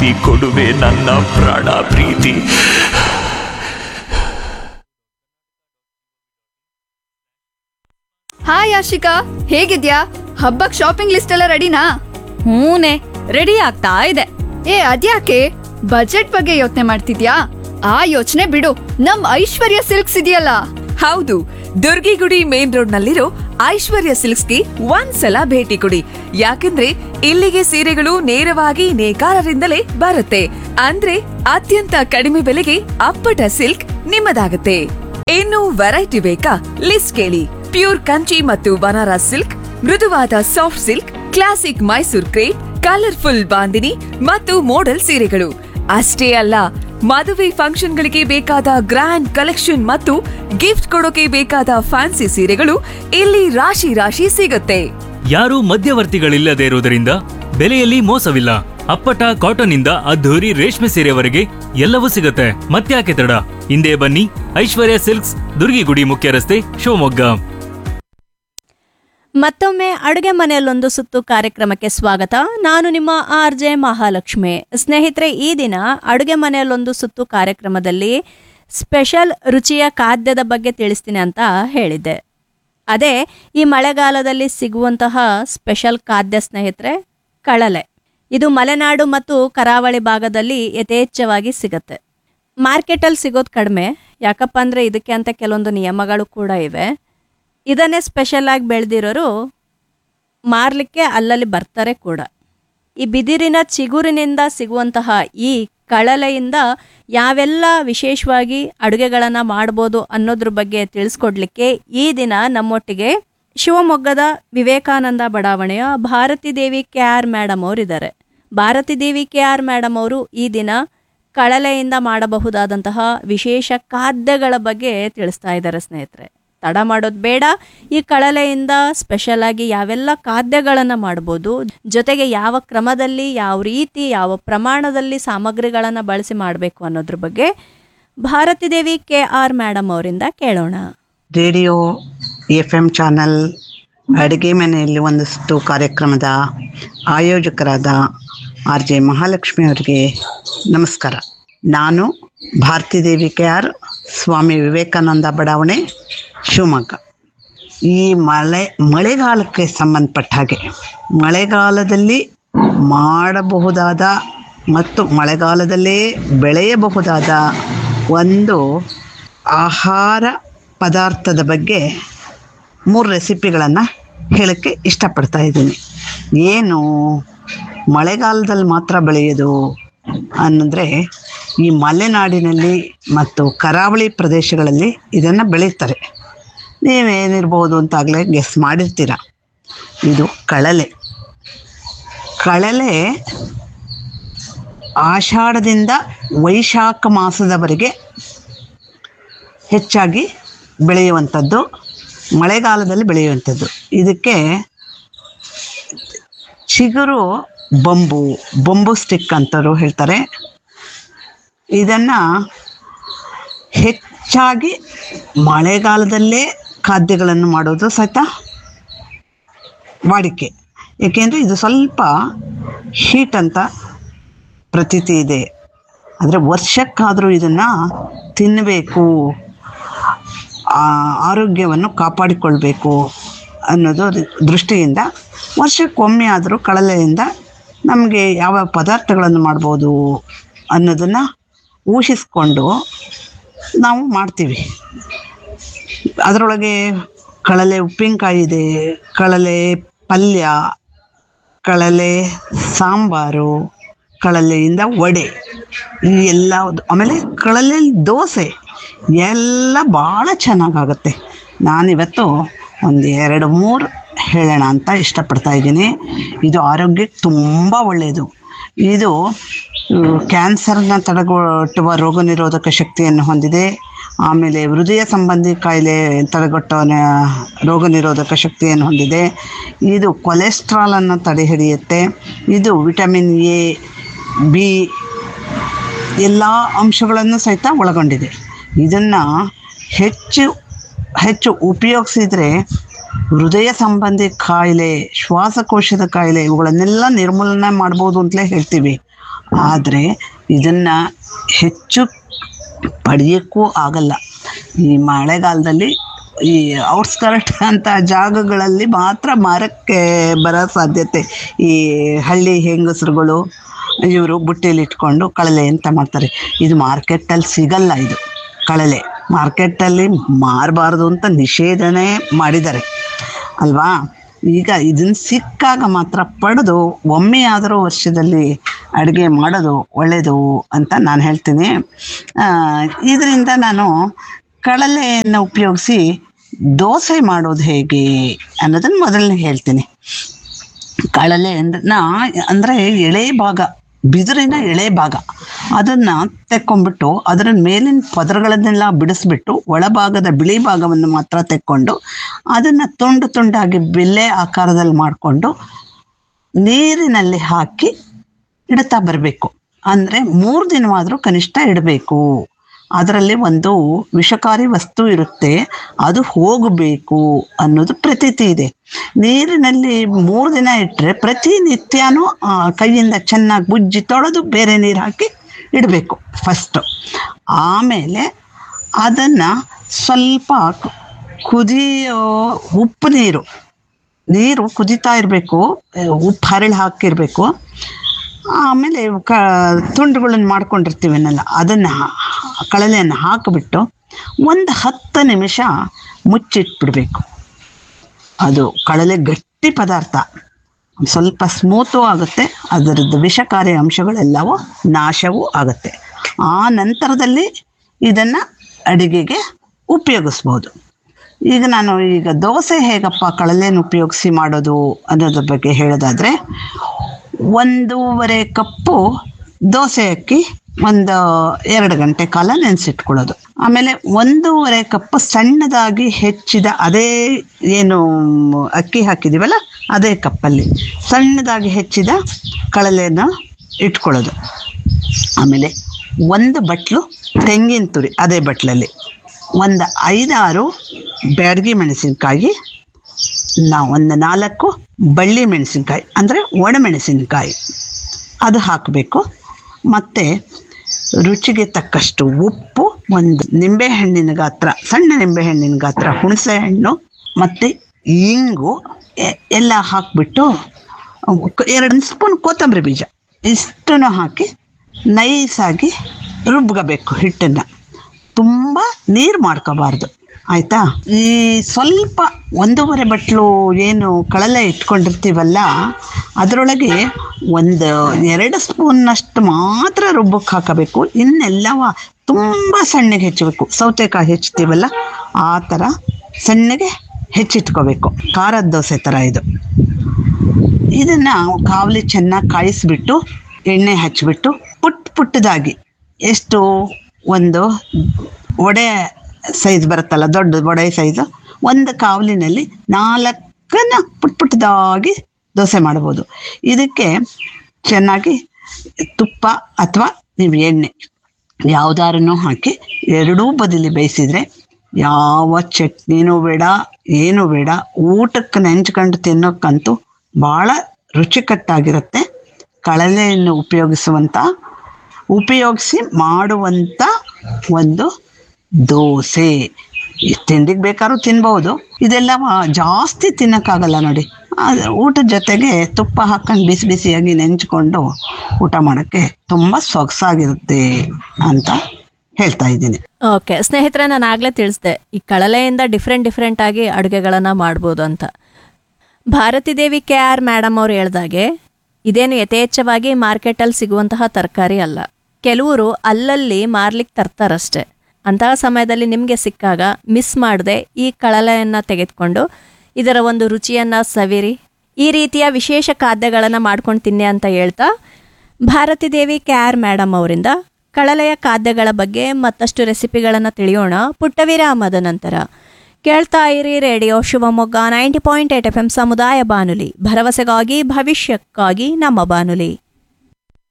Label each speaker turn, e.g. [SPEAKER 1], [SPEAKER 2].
[SPEAKER 1] ಪ್ರೀತಿ ಕೊಡುವೆ ನನ್ನ ಪ್ರಾಣ ಪ್ರೀತಿ
[SPEAKER 2] ಹಾಯ್ ಆಶಿಕಾ ಹೇಗಿದ್ಯಾ ಹಬ್ಬಕ್ ಶಾಪಿಂಗ್ ಲಿಸ್ಟ್ ಎಲ್ಲ ರೆಡಿನಾ
[SPEAKER 3] ಹೂನೆ ರೆಡಿ ಆಗ್ತಾ ಇದೆ
[SPEAKER 2] ಏ ಅದ್ಯಾಕೆ ಬಜೆಟ್ ಬಗ್ಗೆ ಯೋಚನೆ ಮಾಡ್ತಿದ್ಯಾ ಆ ಯೋಚನೆ ಬಿಡು ನಮ್ ಐಶ್ವರ್ಯ ಸಿಲ್ಕ್ಸ್ ಇದೆಯಲ್ಲ
[SPEAKER 3] ಹೌದು ದುರ್ಗಿಗುಡಿ ಮೇನ್ ರೋಡ್ ನಲ್ಲಿರೋ ಐಶ್ವರ್ಯ ಸಿಲ್ಕ್ಸ್ಗೆ ಒಂದ್ಸಲ ಭೇಟಿ ಕೊಡಿ ಯಾಕಂದ್ರೆ ಇಲ್ಲಿಗೆ ಸೀರೆಗಳು ನೇರವಾಗಿ ನೇಕಾರರಿಂದಲೇ ಬರುತ್ತೆ ಅಂದ್ರೆ ಅತ್ಯಂತ ಕಡಿಮೆ ಬೆಲೆಗೆ ಅಪ್ಪಟ ಸಿಲ್ಕ್ ನಿಮ್ಮದಾಗುತ್ತೆ ಇನ್ನು ವೆರೈಟಿ ಬೇಕಾ ಲಿಸ್ಟ್ ಕೇಳಿ ಪ್ಯೂರ್ ಕಂಚಿ ಮತ್ತು ಬನಾರಸ್ ಸಿಲ್ಕ್ ಮೃದುವಾದ soft silk classic Mysore crepe colourful bandhani ಮತ್ತು ಮೋಡಲ್ ಸೀರೆಗಳು ಅಷ್ಟೇ ಅಲ್ಲ ಮದುವೆ ಫಂಕ್ಷನ್ಗಳಿಗೆ ಬೇಕಾದ ಗ್ರ್ಯಾಂಡ್ ಕಲೆಕ್ಷನ್ ಮತ್ತು ಗಿಫ್ಟ್ ಕೊಡೋಕೆ ಬೇಕಾದ ಫ್ಯಾನ್ಸಿ ಸೀರೆಗಳು ಇಲ್ಲಿ ರಾಶಿ ರಾಶಿ ಸಿಗುತ್ತೆ
[SPEAKER 4] ಯಾರೂ ಮಧ್ಯವರ್ತಿಗಳಿಲ್ಲದೆ ಇರುವುದರಿಂದ ಬೆಲೆಯಲ್ಲಿ ಮೋಸವಿಲ್ಲ ಅಪ್ಪಟ ಕಾಟನ್ ಇಂದ ಅದ್ಧೂರಿ ರೇಷ್ಮೆ ಸೀರೆವರೆಗೆ ಎಲ್ಲವೂ ಸಿಗುತ್ತೆ ಮತ್ತ್ಯಾಕೆ ತಡ ಹಿಂದೆ ಬನ್ನಿ ಐಶ್ವರ್ಯ ಸಿಲ್ಕ್ಸ್ ದುರ್ಗಿಗುಡಿ ಮುಖ್ಯ ರಸ್ತೆ ಶಿವಮೊಗ್ಗ
[SPEAKER 5] ಮತ್ತೊಮ್ಮೆ ಅಡುಗೆ ಮನೆಯಲ್ಲೊಂದು ಸುತ್ತು ಕಾರ್ಯಕ್ರಮಕ್ಕೆ ಸ್ವಾಗತ ನಾನು ನಿಮ್ಮ ಆರ್ ಜೆ ಮಹಾಲಕ್ಷ್ಮಿ ಸ್ನೇಹಿತರೆ ಈ ದಿನ ಅಡುಗೆ ಮನೆಯಲ್ಲೊಂದು ಸುತ್ತು ಕಾರ್ಯಕ್ರಮದಲ್ಲಿ ಸ್ಪೆಷಲ್ ರುಚಿಯ ಖಾದ್ಯದ ಬಗ್ಗೆ ತಿಳಿಸ್ತೀನಿ ಅಂತ ಹೇಳಿದ್ದೆ ಅದೇ ಈ ಮಳೆಗಾಲದಲ್ಲಿ ಸಿಗುವಂತಹ ಸ್ಪೆಷಲ್ ಖಾದ್ಯ ಸ್ನೇಹಿತರೆ ಕಳಲೆ ಇದು ಮಲೆನಾಡು ಮತ್ತು ಕರಾವಳಿ ಭಾಗದಲ್ಲಿ ಯಥೇಚ್ಛವಾಗಿ ಸಿಗತ್ತೆ ಮಾರ್ಕೆಟಲ್ಲಿ ಸಿಗೋದು ಕಡಿಮೆ ಯಾಕಪ್ಪ ಅಂದರೆ ಇದಕ್ಕೆ ಅಂತ ಕೆಲವೊಂದು ನಿಯಮಗಳು ಕೂಡ ಇವೆ ಇದನ್ನೇ ಸ್ಪೆಷಲ್ ಆಗಿ ಬೆಳೆದಿರೋರು ಮಾರಲಿಕ್ಕೆ ಅಲ್ಲಲ್ಲಿ ಬರ್ತಾರೆ ಕೂಡ ಈ ಬಿದಿರಿನ ಚಿಗುರಿನಿಂದ ಸಿಗುವಂತಹ ಈ ಕಳಲೆಯಿಂದ ಯಾವೆಲ್ಲ ವಿಶೇಷವಾಗಿ ಅಡುಗೆಗಳನ್ನು ಮಾಡ್ಬೋದು ಅನ್ನೋದ್ರ ಬಗ್ಗೆ ತಿಳಿಸ್ಕೊಡ್ಲಿಕ್ಕೆ ಈ ದಿನ ನಮ್ಮೊಟ್ಟಿಗೆ ಶಿವಮೊಗ್ಗದ ವಿವೇಕಾನಂದ ಬಡಾವಣೆಯ Bharati Devi K R madam ಅವರಿದ್ದಾರೆ Bharati Devi K R madam ಅವರು ಈ ದಿನ ಕಳಲೆಯಿಂದ ಮಾಡಬಹುದಾದಂತಹ ವಿಶೇಷ ಖಾದ್ಯಗಳ ಬಗ್ಗೆ ತಿಳಿಸ್ತಾ ಇದ್ದಾರೆ ಸ್ನೇಹಿತರೆ ತಡ ಮಾಡೋದು ಬೇಡ ಈ ಕಳಲೆಯಿಂದ ಸ್ಪೆಷಲ್ ಆಗಿ ಯಾವೆಲ್ಲ ಖಾದ್ಯಗಳನ್ನು ಮಾಡ್ಬೋದು ಜೊತೆಗೆ ಯಾವ ಕ್ರಮದಲ್ಲಿ ಯಾವ ರೀತಿ ಯಾವ ಪ್ರಮಾಣದಲ್ಲಿ ಸಾಮಗ್ರಿಗಳನ್ನು ಬಳಸಿ ಮಾಡಬೇಕು ಅನ್ನೋದ್ರ ಬಗ್ಗೆ Bharati Devi K R madam ಅವರಿಂದ ಕೇಳೋಣ
[SPEAKER 6] ರೇಡಿಯೋ ಎಫ್ ಎಂ ಚಾನಲ್ ಅಡುಗೆ ಮನೆಯಲ್ಲಿ ಒಂದಷ್ಟು ಕಾರ್ಯಕ್ರಮದ ಆಯೋಜಕರಾದ ಆರ್ ಜೆ ಮಹಾಲಕ್ಷ್ಮಿ ಅವರಿಗೆ ನಮಸ್ಕಾರ ನಾನು ಭಾರತಿ ದೇವಿ ಕೆ ಆರ್ ಸ್ವಾಮಿ ವಿವೇಕಾನಂದ ಬಡಾವಣೆ ಶಿವಮೊಗ್ಗ ಈ ಮಳೆ ಮಳೆಗಾಲಕ್ಕೆ ಸಂಬಂಧಪಟ್ಟ ಹಾಗೆ ಮಳೆಗಾಲದಲ್ಲಿ ಮಾಡಬಹುದಾದ ಮತ್ತು ಮಳೆಗಾಲದಲ್ಲೇ ಬೆಳೆಯಬಹುದಾದ ಒಂದು ಆಹಾರ ಪದಾರ್ಥದ ಬಗ್ಗೆ ಮೂರು ರೆಸಿಪಿಗಳನ್ನು ಹೇಳೋಕ್ಕೆ ಇಷ್ಟಪಡ್ತಾ ಇದ್ದೀನಿ ಏನು ಮಳೆಗಾಲದಲ್ಲಿ ಮಾತ್ರ ಬೆಳೆಯೋದು ಅನ್ನಂದರೆ ಈ ಮಲೆನಾಡಿನಲ್ಲಿ ಮತ್ತು ಕರಾವಳಿ ಪ್ರದೇಶಗಳಲ್ಲಿ ಇದನ್ನು ಬೆಳೀತಾರೆ ನೀವೇನಿರ್ಬೋದು ಅಂತಾಗಲೇ ಗೆಸ್ ಮಾಡಿರ್ತೀರ ಇದು ಕಳಲೆ ಕಳಲೆ ಆಷಾಢದಿಂದ ವೈಶಾಖ ಮಾಸದವರೆಗೆ ಹೆಚ್ಚಾಗಿ ಬೆಳೆಯುವಂಥದ್ದು ಮಳೆಗಾಲದಲ್ಲಿ ಬೆಳೆಯುವಂಥದ್ದು ಇದಕ್ಕೆ ಚಿಗುರು ಬಂಬು ಬೊಂಬು ಸ್ಟಿಕ್ ಅಂತರು ಹೇಳ್ತಾರೆ ಇದನ್ನು ಹೆಚ್ಚಾಗಿ ಮಳೆಗಾಲದಲ್ಲೇ ಖಾದ್ಯಗಳನ್ನು ಮಾಡೋದು ಸಹಿತ ವಾಡಿಕೆ ಏಕೆಂದರೆ ಇದು ಸ್ವಲ್ಪ ಹೀಟ್ ಅಂತ ಪ್ರತೀತಿ ಇದೆ ಅಂದರೆ ವರ್ಷಕ್ಕಾದರೂ ಇದನ್ನು ತಿನ್ನಬೇಕು ಆ ಆರೋಗ್ಯವನ್ನು ಕಾಪಾಡಿಕೊಳ್ಬೇಕು ಅನ್ನೋದು ದೃಷ್ಟಿಯಿಂದ ವರ್ಷಕ್ಕೊಮ್ಮೆ ಆದರೂ ಕಳಲೆಯಿಂದ ನಮಗೆ ಯಾವ ಪದಾರ್ಥಗಳನ್ನು ಮಾಡ್ಬೋದು ಅನ್ನೋದನ್ನು ಊಹಿಸ್ಕೊಂಡು ನಾವು ಮಾಡ್ತೀವಿ ಅದರೊಳಗೆ ಕಳಲೆ ಉಪ್ಪಿನಕಾಯಿ ಇದೆ ಕಳಲೆ ಪಲ್ಯ ಕಳಲೆ ಸಾಂಬಾರು ಕಳಲೆಯಿಂದ ವಡೆ ಈ ಎಲ್ಲ ಆಮೇಲೆ ಕಳಲೆ ದೋಸೆ ಎಲ್ಲ ಭಾಳ ಚೆನ್ನಾಗಾಗುತ್ತೆ ನಾನಿವತ್ತು ಒಂದು ಎರಡು ಮೂರು ಹೇಳೋಣ ಅಂತ ಇಷ್ಟಪಡ್ತಾ ಇದ್ದೀನಿ ಇದು ಆರೋಗ್ಯಕ್ಕೆ ತುಂಬ ಒಳ್ಳೆಯದು ಇದು ಕ್ಯಾನ್ಸರ್ನ ತಡೆಗಟ್ಟುವ ರೋಗ ನಿರೋಧಕ ಶಕ್ತಿಯನ್ನು ಹೊಂದಿದೆ ಆಮೇಲೆ ಹೃದಯ ಸಂಬಂಧಿ ಕಾಯಿಲೆ ತಡೆಗಟ್ಟುವ ನ- ರೋಗ ನಿರೋಧಕ ಶಕ್ತಿಯನ್ನು ಹೊಂದಿದೆ ಇದು ಕೊಲೆಸ್ಟ್ರಾಲನ್ನು ತಡೆ ಹಿಡಿಯುತ್ತೆ ಇದು ವಿಟಮಿನ್ ಎ ಬಿ ಎಲ್ಲ ಅಂಶಗಳನ್ನು ಸಹಿತ ಒಳಗೊಂಡಿದೆ ಇದನ್ನು ಹೆಚ್ಚು ಹೆಚ್ಚು ಉಪಯೋಗಿಸಿದರೆ ಹೃದಯ ಸಂಬಂಧಿ ಕಾಯಿಲೆ ಶ್ವಾಸಕೋಶದ ಕಾಯಿಲೆ ಇವುಗಳನ್ನೆಲ್ಲ ನಿರ್ಮೂಲನೆ ಮಾಡ್ಬೋದು ಅಂತಲೇ ಹೇಳ್ತೀವಿ ಆದರೆ ಇದನ್ನು ಹೆಚ್ಚು ಪಡೆಯೋಕ್ಕೂ ಆಗಲ್ಲ ಈ ಮಳೆಗಾಲದಲ್ಲಿ ಈ ಔಟ್ಸ್ಕರ್ಟ್ ಅಂತ ಜಾಗಗಳಲ್ಲಿ ಮಾತ್ರ ಮರಕ್ಕೆ ಬರೋ ಸಾಧ್ಯತೆ ಈ ಹಳ್ಳಿ ಹೆಂಗಸರುಗಳು ಇವರು ಬುಟ್ಟಿಯಲ್ಲಿ ಇಟ್ಕೊಂಡು ಕಳಲೆ ಅಂತ ಮಾಡ್ತಾರೆ ಇದು ಮಾರ್ಕೆಟಲ್ಲಿ ಸಿಗಲ್ಲ ಇದು ಕಳಲೆ ಮಾರ್ಕೆಟಲ್ಲಿ ಮಾರಬಾರ್ದು ಅಂತ ನಿಷೇಧನೇ ಮಾಡಿದ್ದಾರೆ ಅಲ್ವಾ ಈಗ ಇದನ್ನ ಸಿಕ್ಕಾಗ ಮಾತ್ರ ಪಡೆದು ಒಮ್ಮೆ ಆದರೂ ವರ್ಷದಲ್ಲಿ ಅಡುಗೆ ಮಾಡೋದು ಒಳ್ಳೆಯದು ಅಂತ ನಾನು ಹೇಳ್ತೀನಿ ಇದರಿಂದ ನಾನು ಕಳಲೆಯನ್ನು ಉಪಯೋಗಿಸಿ ದೋಸೆ ಮಾಡೋದು ಹೇಗೆ ಅನ್ನೋದನ್ನು ಮೊದಲನೇ ಹೇಳ್ತೀನಿ ಕಳಲೆ ಅಂದ್ರೆ ನಾ ಅಂದರೆ ಎಳೆ ಭಾಗ ಬಿದಿರಿನ ಎಳೆ ಭಾಗ ಅದನ್ನು ತೆಕ್ಕೊಂಡ್ಬಿಟ್ಟು ಅದರ ಮೇಲಿನ ಪದರಗಳನ್ನೆಲ್ಲ ಬಿಡಿಸ್ಬಿಟ್ಟು ಒಳಭಾಗದ ಬಿಳಿ ಭಾಗವನ್ನು ಮಾತ್ರ ತೆಕ್ಕೊಂಡು ಅದನ್ನು ತುಂಡು ತುಂಡಾಗಿ ಬಿಲ್ಲೆ ಆಕಾರದಲ್ಲಿ ಮಾಡಿಕೊಂಡು ನೀರಿನಲ್ಲಿ ಹಾಕಿ ಇಡ್ತಾ ಬರಬೇಕು ಅಂದರೆ ಮೂರು ದಿನವಾದರೂ ಕನಿಷ್ಠ ಇಡಬೇಕು ಅದರಲ್ಲಿ ಒಂದು ವಿಷಕಾರಿ ವಸ್ತು ಇರುತ್ತೆ ಅದು ಹೋಗಬೇಕು ಅನ್ನೋದು ಪ್ರತೀತಿ ಇದೆ ನೀರಿನಲ್ಲಿ ಮೂರು ದಿನ ಇಟ್ಟರೆ ಪ್ರತಿನಿತ್ಯನೂ ಆ, ಕೈಯಿಂದ ಚೆನ್ನಾಗಿ ಬುಜ್ಜಿ ತೊಳೆದು ಬೇರೆ ನೀರು ಹಾಕಿ ಇಡಬೇಕು ಫಸ್ಟು ಆಮೇಲೆ ಅದನ್ನು ಸ್ವಲ್ಪ ಕುದಿಯೋ ಉಪ್ಪು ನೀರು ನೀರು ಕುದೀತಾ ಇರಬೇಕು ಉಪ್ಪು ಹರಳು ಹಾಕಿರಬೇಕು ಆಮೇಲೆ ಕ ತುಂಡುಗಳನ್ನು ಮಾಡ್ಕೊಂಡಿರ್ತೀವನ್ನೆಲ್ಲ ಅದನ್ನು ಕಳಲೆಯನ್ನು ಹಾಕಿಬಿಟ್ಟು ಒಂದು ಹತ್ತು ನಿಮಿಷ ಮುಚ್ಚಿಟ್ಬಿಡ್ಬೇಕು ಅದು ಕಳಲೆ ಗಟ್ಟಿ ಪದಾರ್ಥ ಸ್ವಲ್ಪ ಸ್ಮೂತು ಆಗುತ್ತೆ ಅದರದ್ದು ವಿಷಕಾರಿ ಅಂಶಗಳೆಲ್ಲವೂ ನಾಶವೂ ಆಗುತ್ತೆ ಆ ನಂತರದಲ್ಲಿ ಇದನ್ನು ಅಡಿಗೆಗೆ ಉಪಯೋಗಿಸ್ಬೋದು ಈಗ ನಾನು ಈಗ ದೋಸೆ ಹೇಗಪ್ಪ ಕಳಲೆನ ಉಪಯೋಗಿಸಿ ಮಾಡೋದು ಅನ್ನೋದ್ರ ಬಗ್ಗೆ ಹೇಳೋದಾದರೆ ಒಂದೂವರೆ ಕಪ್ಪು ದೋಸೆ ಅಕ್ಕಿ ಒಂದು ಎರಡು ಗಂಟೆ ಕಾಲ ನೆನೆಸಿಟ್ಕೊಳ್ಳೋದು ಆಮೇಲೆ ಒಂದೂವರೆ ಕಪ್ ಸಣ್ಣದಾಗಿ ಹೆಚ್ಚಿದ ಅದೇ ಏನು ಅಕ್ಕಿ ಹಾಕಿದ್ದೀವಲ್ಲ ಅದೇ ಕಪ್ಪಲ್ಲಿ ಸಣ್ಣದಾಗಿ ಹೆಚ್ಚಿದ ಕಳಲೆನ ಇಟ್ಕೊಳ್ಳೋದು ಆಮೇಲೆ ಒಂದು ಬಟ್ಲು ತೆಂಗಿನ ತುರಿ ಅದೇ ಬಟ್ಲಲ್ಲಿ ಒಂದು ಐದಾರು ಬ್ಯಾಡಗಿ ಮೆಣಸಿನ್ಕಾಯಿ ನಾವು ಒಂದು ನಾಲ್ಕು ಬಳ್ಳಿ ಮೆಣಸಿನ್ಕಾಯಿ ಅಂದರೆ ಒಣಮೆಣಸಿನ್ಕಾಯಿ ಅದು ಹಾಕಬೇಕು ಮತ್ತು ರುಚಿಗೆ ತಕ್ಕಷ್ಟು ಉಪ್ಪು ಒಂದು ನಿಂಬೆಹಣ್ಣಿನ ಗಾತ್ರ ಸಣ್ಣ ನಿಂಬೆಹಣ್ಣಿನ ಗಾತ್ರ ಹುಣಸೆ ಹಣ್ಣು ಮತ್ತು ಇಂಗು ಎ- ಎಲ್ಲ ಹಾಕಿಬಿಟ್ಟು ಎರಡು ಸ್ಪೂನ್ ಕೊತ್ತಂಬರಿ ಬೀಜ ಇಷ್ಟನ್ನು ಹಾಕಿ ನೈಸಾಗಿ ರುಬ್ಕೋಬೇಕು ಹಿಟ್ಟನ್ನು ತುಂಬ ನೀರು ಮಾಡ್ಕೋಬಾರ್ದು ಆಯಿತಾ ಈ ಸ್ವಲ್ಪ ಒಂದೂವರೆ ಬಟ್ಲು ಏನು ಕಳಲೆ ಇಟ್ಕೊಂಡಿರ್ತೀವಲ್ಲ ಅದರೊಳಗೆ ಒಂದು ಎರಡು ಸ್ಪೂನ್ನಷ್ಟು ಮಾತ್ರ ರುಬ್ಬಕ್ಕೆ ಹಾಕಬೇಕು ಇನ್ನೆಲ್ಲವ ತುಂಬ ಸಣ್ಣಗೆ ಹೆಚ್ಚಬೇಕು ಸೌತೆಕಾಯಿ ಹೆಚ್ಚುತ್ತೀವಲ್ಲ ಆ ಥರ ಸಣ್ಣಗೆ ಹೆಚ್ಚಿಟ್ಕೋಬೇಕು ಖಾರದ ದೋಸೆ ಥರ ಇದು ಇದನ್ನು ಕಾವಲಿ ಚೆನ್ನಾಗಿ ಕಾಯಿಸ್ಬಿಟ್ಟು ಎಣ್ಣೆ ಹಚ್ಚಿಬಿಟ್ಟು ಪುಟ್ ಪುಟ್ಟದಾಗಿ ಎಷ್ಟು ಒಂದು ಒಡೆ ಸೈಜ್ ಬರುತ್ತಲ್ಲ ದೊಡ್ಡ ಒಡೆ ಸೈಜು ಒಂದು ಕಾವಲಿನಲ್ಲಿ ನಾಲ್ಕನ್ನ ಪುಟ್ ಪುಟ್ಟದಾಗಿ ದೋಸೆ ಮಾಡ್ಬೋದು ಇದಕ್ಕೆ ಚೆನ್ನಾಗಿ ತುಪ್ಪ ಅಥವಾ ನೀವು ಎಣ್ಣೆ ಯಾವ್ದಾರನ್ನು ಹಾಕಿ ಎರಡೂ ಬದಿಲಿ ಬೇಯಿಸಿದರೆ ಯಾವ ಚಟ್ನಿನೂ ಬೇಡ ಏನೂ ಬೇಡ ಊಟಕ್ಕೆ ನೆಂಚ್ಕೊಂಡು ತಿನ್ನೋಕ್ಕಂತೂ ಭಾಳ ರುಚಿಕಟ್ಟಾಗಿರುತ್ತೆ ಕಳಲೆಯನ್ನು ಉಪಯೋಗಿಸುವಂಥ ಉಪಯೋಗಿಸಿ ಮಾಡುವಂಥ ಒಂದು ದೋಸೆ ಈ ತಿಂಡಿಗೆ ಬೇಕಾದ್ರೂ ತಿನ್ಬೋದು ಇದೆಲ್ಲ ಮ- ಜಾಸ್ತಿ ತಿನ್ನೋಕ್ಕಾಗಲ್ಲ ನೋಡಿ ಆದ್ರೆ ಊಟದ ಜೊತೆಗೆ ತುಪ್ಪ ಹಾಕೊಂಡು ಬಿಸಿ ಬಿಸಿಯಾಗಿ ನೆಂಚ್ಕೊಂಡು ಊಟ ಮಾಡೋಕ್ಕೆ ತುಂಬ ಸೊಗಸಾಗಿರುತ್ತೆ ಅಂತ ಹೇಳ್ತಾ ಇದ್ದೀನಿ
[SPEAKER 5] ಓಕೆ ಸ್ನೇಹಿತರೆ ನಾನು ಆಗಲೇ ತಿಳಿಸ್ದೆ ಈ ಕಳಲೆಯಿಂದ ಡಿಫ್ರೆಂಟ್ ಡಿಫ್ರೆಂಟ್ ಆಗಿ ಅಡುಗೆಗಳನ್ನು ಮಾಡ್ಬೋದು ಅಂತ Bharati Devi K R madam ಅವ್ರು ಹೇಳ್ದಾಗೆ ಇದೇನು ಯಥೇಚ್ಛವಾಗಿ ಮಾರ್ಕೆಟಲ್ಲಿ ಸಿಗುವಂತಹ ತರಕಾರಿ ಅಲ್ಲ ಕೆಲವರು ಅಲ್ಲಲ್ಲಿ ಮಾರ್ಲಿಕ್ಕೆ ತರ್ತಾರಷ್ಟೆ ಅಂತಹ ಸಮಯದಲ್ಲಿ ನಿಮಗೆ ಸಿಕ್ಕಾಗ ಮಿಸ್ ಮಾಡದೆ ಈ ಕಳಲೆಯನ್ನು ತೆಗೆದುಕೊಂಡು ಇದರ ಒಂದು ರುಚಿಯನ್ನು ಸವಿರಿ ಈ ರೀತಿಯ ವಿಶೇಷ ಖಾದ್ಯಗಳನ್ನು ಮಾಡ್ಕೊಂಡು ತಿನ್ನಿ ಅಂತ ಹೇಳ್ತಾ Bharati Devi K R madam ಅವರಿಂದ ಕಳಲೆಯ ಖಾದ್ಯಗಳ ಬಗ್ಗೆ ಮತ್ತಷ್ಟು ರೆಸಿಪಿಗಳನ್ನು ತಿಳಿಯೋಣ ಪುಟ್ಟ ವಿರಾಮದ ನಂತರ ಕೇಳ್ತಾ ಇರಿ radio Shivamogga ninety point eight F M ಸಮುದಾಯ ಬಾನುಲಿ ಭರವಸೆಗಾಗಿ ಭವಿಷ್ಯಕ್ಕಾಗಿ ನಮ್ಮ ಬಾನುಲಿ